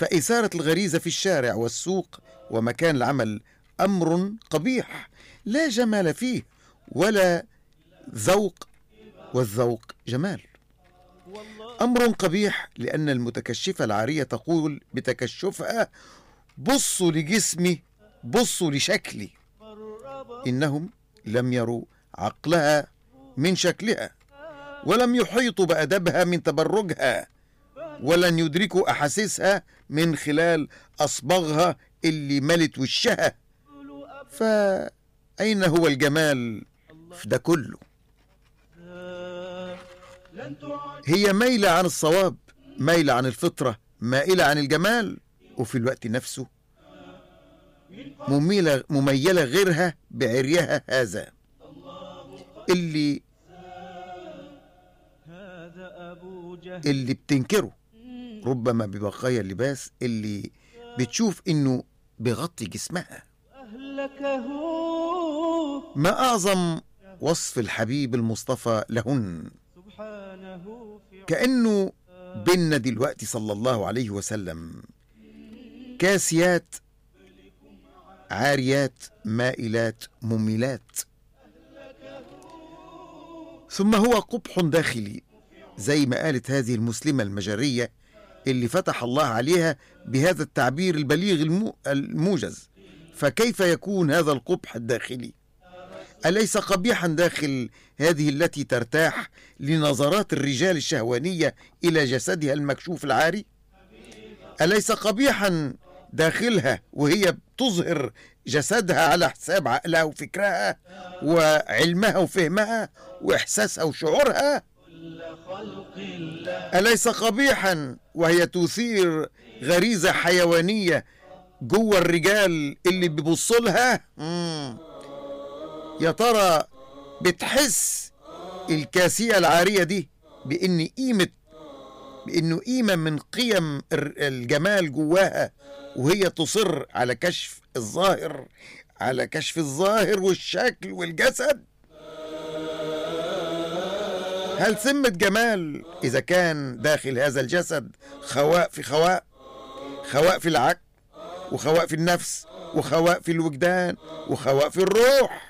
فإثارة الغريزة في الشارع والسوق ومكان العمل أمر قبيح لا جمال فيه ولا ذوق والذوق جمال أمر قبيح لأن المتكشفة العارية تقول بتكشفها بصوا لجسمي بصوا لشكلي إنهم لم يروا عقلها من شكلها ولم يحيطوا بأدبها من تبرجها ولن يدركوا أحاسيسها من خلال أصبغها اللي ملت وشها فأين هو الجمال في ده كله هي ميلة عن الصواب ميلة عن الفطرة مائلة عن الجمال وفي الوقت نفسه مميلة مميلة غيرها بعريها هذا اللي اللي بتنكره ربما ببقايا اللباس اللي بتشوف انه بيغطي جسمها ما اعظم وصف الحبيب المصطفى لهن كانه بينا دلوقتي صلى الله عليه وسلم كاسيات عاريات مائلات مميلات ثم هو قبح داخلي زي ما قالت هذه المسلمة المجرية اللي فتح الله عليها بهذا التعبير البليغ الموجز فكيف يكون هذا القبح الداخلي أليس قبيحا داخل هذه التي ترتاح لنظرات الرجال الشهوانية إلى جسدها المكشوف العاري أليس قبيحا داخلها وهي تظهر جسدها على حساب عقلها وفكرها وعلمها وفهمها وإحساسها وشعورها أليس قبيحا وهي تثير غريزة حيوانية جوه الرجال اللي بيبصلها يا ترى بتحس الكاسية العارية دي بإن قيمة بإنه قيمة من قيم الجمال جواها وهي تصر على كشف الظاهر على كشف الظاهر والشكل والجسد هل ثمة جمال إذا كان داخل هذا الجسد خواء في خواء خواء في العقل وخواء في النفس وخواء في الوجدان وخواء في الروح